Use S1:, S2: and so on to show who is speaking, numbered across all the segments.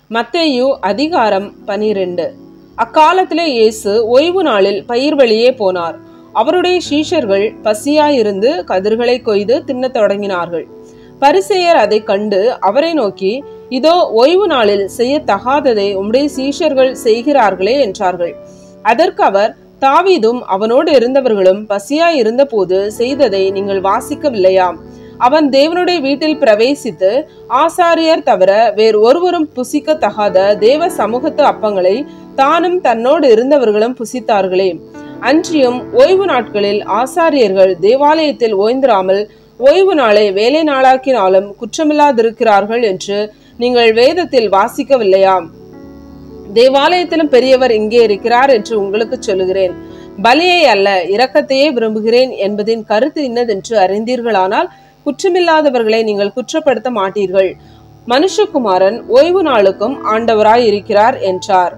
S1: மத்தேயு அதிகாரம் பனிரெண்டு அக்காலத்திலே இயேசு ஓய்வு நாளில் பயிர் வெளியே போனார் அவருடைய சீஷர்கள் பசியாயிருந்து கதிர்களை கொய்து தின்னத் தொடங்கினார்கள் பரிசேயர் அதை கண்டு அவரை நோக்கி இதோ ஓய்வு நாளில் செய்யத்தகாததை உம்முடைய சீஷர்கள் செய்கிறார்களே என்றார்கள் அதற்கு அவர் தாவீதும் அவனோடு இருந்தவர்களும் பசியாய் இருந்தபோது செய்ததை நீங்கள் வாசிக்கவில்லையா அவன் தேவனுடைய வீட்டில் பிரவேசித்து ஆசாரியர் தவிர வேறு ஒருவரும் புசிக்கத்தகாத தேவ சமூகத்து அப்பங்களை தானும் தன்னோடு இருந்தவர்களும் புசித்தார்களே அன்றியும் ஓய்வு நாட்களில் ஆசாரியர்கள் தேவாலயத்தில் ஓய்ந்திராமல் ஓய்வு நாளை வேலை நாளாக்கினாலும் குற்றமில்லாதிருக்கிறார்கள் என்று நீங்கள் வேதத்தில் வாசிக்கவில்லையா தேவாலயத்திலும் பெரியவர் இங்கே இருக்கிறார் என்று உங்களுக்கு சொல்லுகிறேன் பலியை அல்ல இரக்கத்தையே விரும்புகிறேன் என்பதின் கருத்து இன்னதென்று அறிந்தீர்களானால் குற்றமில்லாதவர்களை நீங்கள் குற்றப்படுத்த மாட்டீர்கள் மனுஷகுமாரன் ஓய்வு நாளுக்கும் ஆண்டவராய் இருக்கிறார் என்றார்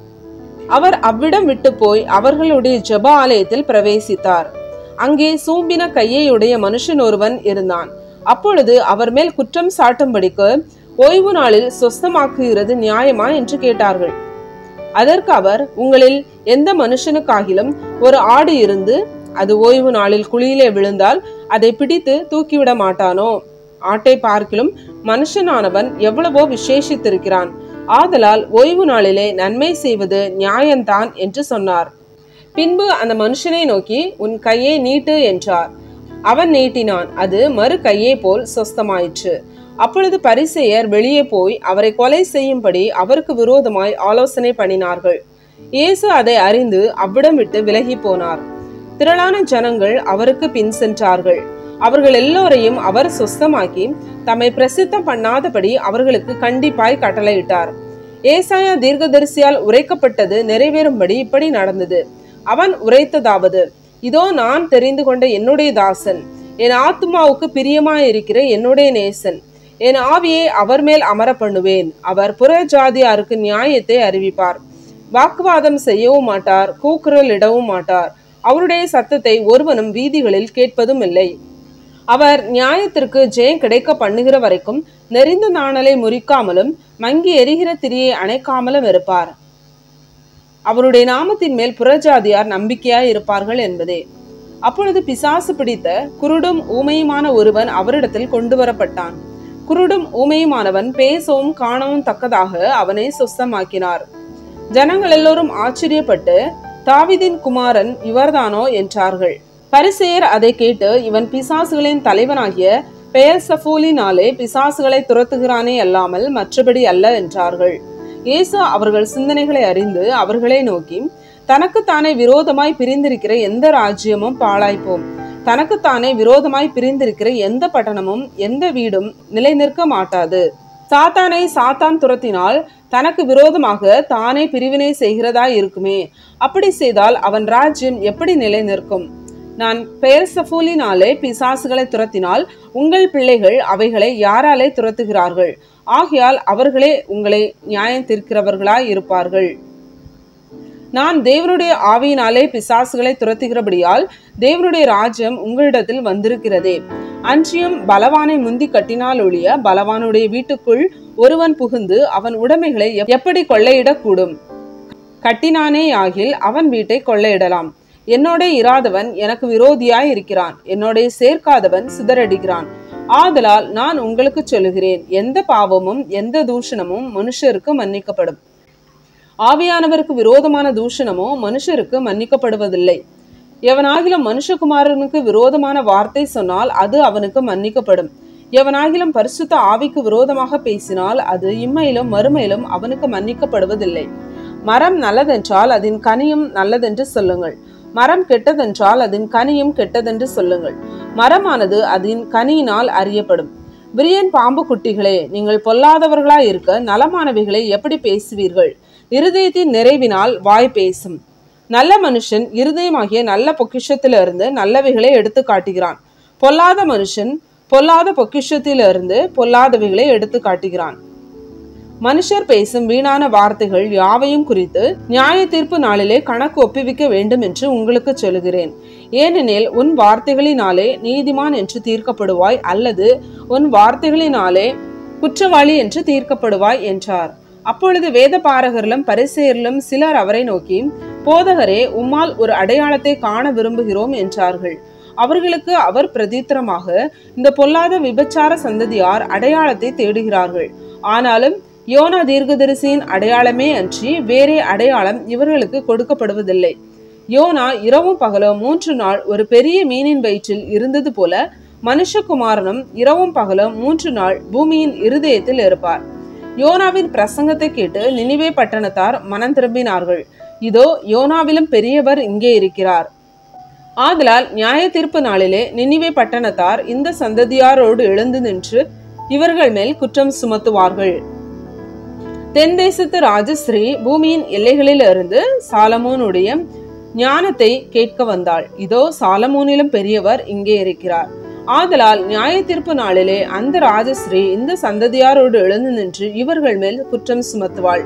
S1: அவர் அவ்விடம் விட்டு போய் அவர்களுடைய ஜெப ஆலயத்தில் பிரவேசித்தார் அங்கே சூம்பின கையையுடைய மனுஷன் ஒருவன் இருந்தான் அப்பொழுது அவர் மேல் குற்றம் சாட்டும்படிக்கு ஓய்வு நாளில் சொஸ்தமாக்குகிறது நியாயமா என்று கேட்டார்கள் அதற்கு அவர் உங்களில் எந்த மனுஷனுக்காகிலும் ஒரு ஆடு இருந்து அது ஓய்வு நாளில் குழியிலே விழுந்தால் அதை பிடித்து தூக்கிவிட மாட்டானோ ஆட்டை பார்க்கிலும் மனுஷனானவன் எவ்வளவோ விசேஷித்திருக்கிறான் ஆதலால் ஓய்வு நாளிலே நன்மை செய்வது நியாயம்தான் என்று சொன்னார் பின்பு அந்த மனுஷனை நோக்கி உன் கையை நீட்டு என்றார் அவன் நீட்டினான் அது மறு கையை போல் சொஸ்தமாயிற்று அப்பொழுது பரிசெயர் வெளியே போய் அவரை கொலை செய்யும்படி அவருக்கு விரோதமாய் ஆலோசனை பண்ணினார்கள் இயேசு அதை அறிந்து அவ்விடம் விட்டு விலகி போனார் திரளான ஜனங்கள் அவருக்கு பின் சென்றார்கள் அவர்கள் எல்லோரையும் அவர் சொஸ்தமாக்கி தம்மை பிரசித்தம் பண்ணாதபடி அவர்களுக்கு கண்டிப்பாய் கட்டளையிட்டார் ஏசாயா தீர்க்கதரிசியால் உரைக்கப்பட்டது நிறைவேறும்படி இப்படி நடந்தது அவன் உரைத்ததாவது இதோ நான் தெரிந்து கொண்ட என்னுடைய தாசன் என் ஆத்மாவுக்கு பிரியமாயிருக்கிற என்னுடைய நேசன் என் ஆவியை அவர் மேல் அமர பண்ணுவேன் அவர் புற ஜாதியாருக்கு நியாயத்தை அறிவிப்பார் வாக்குவாதம் செய்யவும் மாட்டார் கூக்குரல் இடவும் மாட்டார் அவருடைய சத்தத்தை ஒருவனும் வீதிகளில் கேட்பதும் இல்லை அவர் நியாயத்திற்கு ஜெயம் கிடைக்க பண்ணுகிற வரைக்கும் நெறிந்த நாணலை முறிக்காமலும் மங்கி எரிகிற திரியை அணைக்காமலும் இருப்பார் அவருடைய நாமத்தின் மேல் புறஜாதியார் நம்பிக்கையாய் இருப்பார்கள் என்பதே அப்பொழுது பிசாசு பிடித்த குருடும் ஊமையுமான ஒருவன் அவரிடத்தில் கொண்டு வரப்பட்டான் குருடும் ஊமையுமானவன் பேசவும் காணவும் தக்கதாக அவனை சொஸ்தமாக்கினார் ஜனங்கள் எல்லோரும் ஆச்சரியப்பட்டு தாவிதின் குமாரன் இவர்தானோ என்றார்கள் பரிசேயர் அதை கேட்டு இவன் பிசாசுகளின் தலைவனாகிய பெயர் சஃபூலினாலே பிசாசுகளை துரத்துகிறானே அல்லாமல் மற்றபடி அல்ல என்றார்கள் இயேசு அவர்கள் சிந்தனைகளை அறிந்து அவர்களை நோக்கி தனக்குத்தானே விரோதமாய் பிரிந்திருக்கிற எந்த ராஜ்யமும் பாழாய்ப்போம் தனக்குத்தானே விரோதமாய் பிரிந்திருக்கிற எந்த பட்டணமும் எந்த வீடும் நிலை நிற்க மாட்டாது சாத்தானை சாத்தான் துரத்தினால் தனக்கு விரோதமாக தானே பிரிவினை செய்கிறதா இருக்குமே அப்படி செய்தால் அவன் ராஜ்யம் எப்படி நிலை நிற்கும் நான் பெயர் சஃபூலினாலே பிசாசுகளை துரத்தினால் உங்கள் பிள்ளைகள் அவைகளை யாராலே துரத்துகிறார்கள் ஆகையால் அவர்களே உங்களை நியாயம் தீர்க்கிறவர்களாய் இருப்பார்கள் நான் தேவனுடைய ஆவியினாலே பிசாசுகளை துரத்துகிறபடியால் தேவனுடைய ராஜ்யம் உங்களிடத்தில் வந்திருக்கிறதே அன்றியும் பலவானை முந்தி கட்டினால் ஒழிய பலவானுடைய வீட்டுக்குள் ஒருவன் புகுந்து அவன் உடைமைகளை எப்படி கொள்ளையிடக்கூடும் கட்டினானே ஆகில் அவன் வீட்டை கொள்ளையிடலாம் என்னோட இராதவன் எனக்கு விரோதியாய் இருக்கிறான் என்னோட சேர்க்காதவன் சிதறடிக்கிறான் ஆதலால் நான் உங்களுக்கு சொல்லுகிறேன் எந்த பாவமும் எந்த தூஷணமும் மனுஷருக்கு மன்னிக்கப்படும் ஆவியானவருக்கு விரோதமான தூஷணமோ மனுஷருக்கு மன்னிக்கப்படுவதில்லை எவனாகிலும் மனுஷகுமாரனுக்கு விரோதமான வார்த்தை சொன்னால் அது அவனுக்கு மன்னிக்கப்படும் எவனாகிலும் பரிசுத்த ஆவிக்கு விரோதமாக பேசினால் அது இம்மையிலும் மறுமையிலும் அவனுக்கு மன்னிக்கப்படுவதில்லை மரம் நல்லதென்றால் அதன் கனியும் நல்லதென்று சொல்லுங்கள் மரம் கெட்டதென்றால் அதன் கனியும் கெட்டதென்று சொல்லுங்கள் மரமானது அதன் கனியினால் அறியப்படும் விரியன் பாம்பு குட்டிகளே நீங்கள் பொல்லாதவர்களாய் இருக்க நலமானவைகளை எப்படி பேசுவீர்கள் இருதயத்தின் நிறைவினால் வாய் பேசும் நல்ல மனுஷன் இருதயமாகிய நல்ல பொக்கிஷத்திலிருந்து நல்லவைகளை எடுத்து காட்டுகிறான் பொல்லாத மனுஷன் பொல்லாத பொக்கிஷத்திலிருந்து பொல்லாதவைகளை எடுத்து காட்டுகிறான் மனுஷர் பேசும் வீணான வார்த்தைகள் யாவையும் குறித்து நியாய தீர்ப்பு நாளிலே கணக்கு ஒப்புவிக்க வேண்டும் என்று உங்களுக்கு சொல்லுகிறேன் ஏனெனில் உன் வார்த்தைகளினாலே நீதிமான் என்று தீர்க்கப்படுவாய் அல்லது உன் வார்த்தைகளினாலே குற்றவாளி என்று தீர்க்கப்படுவாய் என்றார் அப்பொழுது வேத பாரகர்களும் பரிசெயரிலும் சிலர் அவரை நோக்கி போதகரே உம்மால் ஒரு அடையாளத்தை காண விரும்புகிறோம் என்றார்கள் அவர்களுக்கு அவர் பிரதித்திரமாக இந்த பொல்லாத விபச்சார சந்ததியார் அடையாளத்தை தேடுகிறார்கள் ஆனாலும் யோனா தீர்க்கதரிசியின் அடையாளமே அன்றி வேறே அடையாளம் இவர்களுக்கு கொடுக்கப்படுவதில்லை யோனா இரவும் பகலும் மூன்று நாள் ஒரு பெரிய மீனின் வயிற்றில் இருந்தது போல மனுஷகுமாரனும் இரவும் பகலும் மூன்று நாள் பூமியின் இருதயத்தில் இருப்பார் யோனாவின் பிரசங்கத்தை கேட்டு நினிவே பட்டணத்தார் மனம் திரும்பினார்கள் இதோ யோனாவிலும் பெரியவர் இங்கே இருக்கிறார் ஆதலால் நியாய தீர்ப்பு நாளிலே நினிவே பட்டணத்தார் இந்த சந்ததியாரோடு எழுந்து நின்று இவர்கள் மேல் குற்றம் சுமத்துவார்கள் தென் தேசத்து ராஜஸ்ரீ பூமியின் எல்லைகளில் இருந்து சாலமோனுடைய ஞானத்தை கேட்க வந்தாள் இதோ சாலமோனிலும் பெரியவர் இங்கே இருக்கிறார் ஆதலால் நியாய தீர்ப்பு நாளிலே அந்த ராஜஸ்ரீ இந்த சந்ததியாரோடு எழுந்து நின்று இவர்கள் மேல் குற்றம் சுமத்துவாள்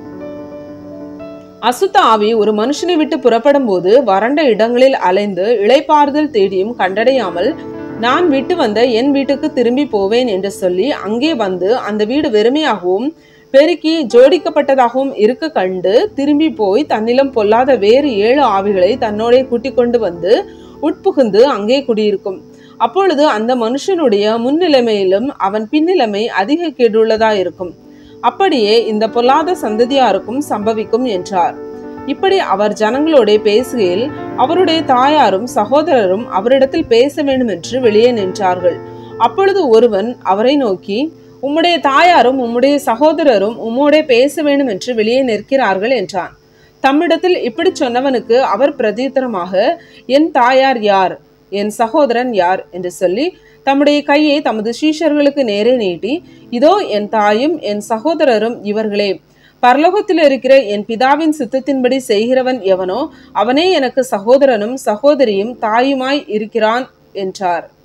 S1: அசுத்த ஆவி ஒரு மனுஷனை விட்டு புறப்படும் போது வறண்ட இடங்களில் அலைந்து இளைப்பாறுதல் தேடியும் கண்டடையாமல் நான் விட்டு வந்த என் வீட்டுக்கு திரும்பி போவேன் என்று சொல்லி அங்கே வந்து அந்த வீடு வெறுமையாகவும் பெருக்கி ஜோடிக்கப்பட்டதாகவும் இருக்க கண்டு திரும்பி போய் தன்னிலும் பொல்லாத வேறு ஏழு ஆவிகளை தன்னோடே கூட்டிக் கொண்டு வந்து உட்புகுந்து அங்கே குடியிருக்கும் அப்பொழுது அந்த மனுஷனுடைய முன்னிலைமையிலும் அவன் பின்னிலைமை அதிக கேடுள்ளதா இருக்கும் அப்படியே இந்த பொல்லாத சந்ததியாருக்கும் சம்பவிக்கும் என்றார் இப்படி அவர் ஜனங்களோட பேசுகையில் அவருடைய தாயாரும் சகோதரரும் அவரிடத்தில் பேச வேண்டும் என்று வெளியே நின்றார்கள் அப்பொழுது ஒருவன் அவரை நோக்கி உம்முடைய தாயாரும் உம்முடைய சகோதரரும் உம்மோடே பேச வேண்டும் என்று வெளியே நிற்கிறார்கள் என்றான் தம்மிடத்தில் இப்படி சொன்னவனுக்கு அவர் பிரதியுத்தரமாக என் தாயார் யார் என் சகோதரன் யார் என்று சொல்லி தம்முடைய கையை தமது சீஷர்களுக்கு நேரே நீட்டி இதோ என் தாயும் என் சகோதரரும் இவர்களே பரலோகத்தில் இருக்கிற என் பிதாவின் சித்தத்தின்படி செய்கிறவன் எவனோ அவனே எனக்கு சகோதரனும் சகோதரியும் தாயுமாய் இருக்கிறான் என்றார்